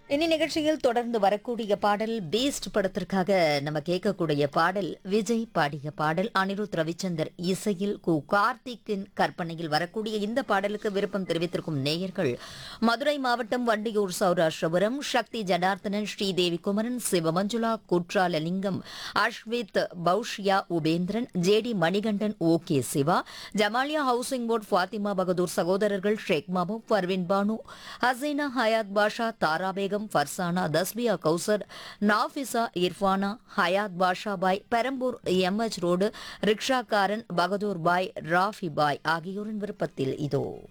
இனி நிகழ்ச்சியில் தொடர்ந்து வரக்கூடிய பாடல் பீஸ்ட் படத்திற்காக நம்ம கேட்கக்கூடிய பாடல் விஜய் பாடிய பாடல் அனிருத் ரவிச்சந்தர் இசையில் கு கார்த்திக்கின் கற்பனையில் வரக்கூடிய இந்த பாடலுக்கு விருப்பம் தெரிவித்திருக்கும் நேயர்கள் மதுரை மாவட்டம் Vandiyur Sourashtrapuram Sakthi Janardhanan Sridevi Kumaran Sivamanjula Kutralalingam Ashwith Poushya Upendran JD Manikandan O K Siva Jamaliya housing board Fathima Bahadur சகோதரர்கள் ஷேக் மாமு பர்வின் பானு ஹசீனா ஹயாத் பாஷா தாரா பேகம் ஃபர்சானா தஸ்பியா கௌசர் நாஃபிசா இர்ஃபானா ஹயாத் பாஷா பாய் பெரம்பூர் எம்எச் ரோடு ரிக்ஷாக்காரன் பகதூர் பாய் ராஃபி பாய் ஆகியோரின் விருப்பத்தில் இதோ